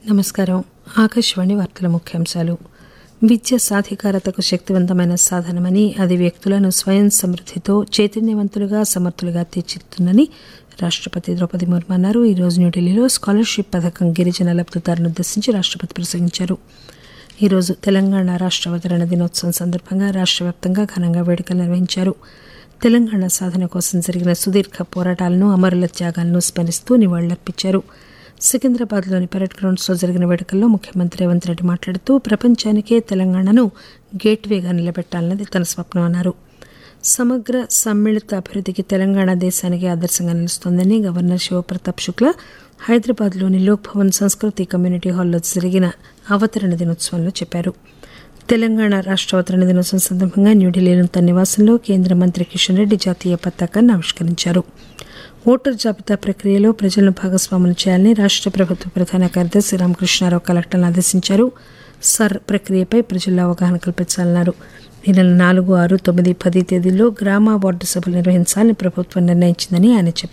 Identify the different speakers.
Speaker 1: నమస్కారం ఆకాశవాణి వార్తల ముఖ్యాంశాలు విద్య సాధికారతకు శక్తివంతమైన సాధనమని అది వ్యక్తులను స్వయం సమృద్దితో చైతన్యవంతులుగా సమర్థులుగా తీర్చిదిద్దుతుందని రాష్టపతి ద్రౌపది ముర్ము అన్నారు ఈ రోజు న్యూఢిల్లీలో స్కాలర్షిప్ పథకం గిరిజన లబ్దిదారులను ఉద్దేశించి రాష్టపతి ప్రసంగించారు ఈరోజు తెలంగాణ రాష్ట్ర అవతరణ దినోత్సవం సందర్భంగా రాష్ట్ర వ్యాప్తంగా ఘనంగా వేడుకలు నిర్వహించారు తెలంగాణ సాధన కోసం జరిగిన సుదీర్ఘ పోరాటాలను అమరుల త్యాగాలను స్మరిస్తూ నివాళులర్పించారు సికింద్రాబాద్లోని పరేడ్ గ్రౌండ్స్లో జరిగిన వేడుకల్లో ముఖ్యమంత్రి రేవంత్ రెడ్డి మాట్లాడుతూ ప్రపంచానికే తెలంగాణను గేట్వేగా నిలబెట్టాలన్నది తన స్వప్నం అన్నారు సమగ్ర సమ్మిళిత అభివృద్ధికి తెలంగాణ దేశానికి ఆదర్శంగా నిలుస్తోందని గవర్నర్ శివప్రతాప్ శుక్లా హైదరాబాద్లోని లోక్ భవన్ సంస్కృతి కమ్యూనిటీ హాల్లో జరిగిన అవతరణ దినోత్సవంలో చెప్పారు తెలంగాణ రాష్ట్ర అవతరణ దినోత్సవం సందర్భంగా న్యూఢిల్లీలోని తన నివాసంలో కేంద్ర మంత్రి కిషన్ రెడ్డి జాతీయ పతాకాన్ని ఆవిష్కరించారు ఓటర్ జాబితా ప్రక్రియలో ప్రజలను భాగస్వాములు చేయాలని రాష్ట్ర ప్రభుత్వ ప్రధాన కార్యదర్శి రామకృష్ణారావు కలెక్టర్లను ఆదేశించారు సర్ ప్రక్రియపై ప్రజల్లో అవగాహన కల్పించాలన్నారు ఈ నెల నాలుగు ఆరు తొమ్మిది పది తేదీల్లో గ్రామ వార్డు సభలు నిర్వహించాలని ప్రభుత్వం నిర్ణయించిందని ఆయన చెప్పారు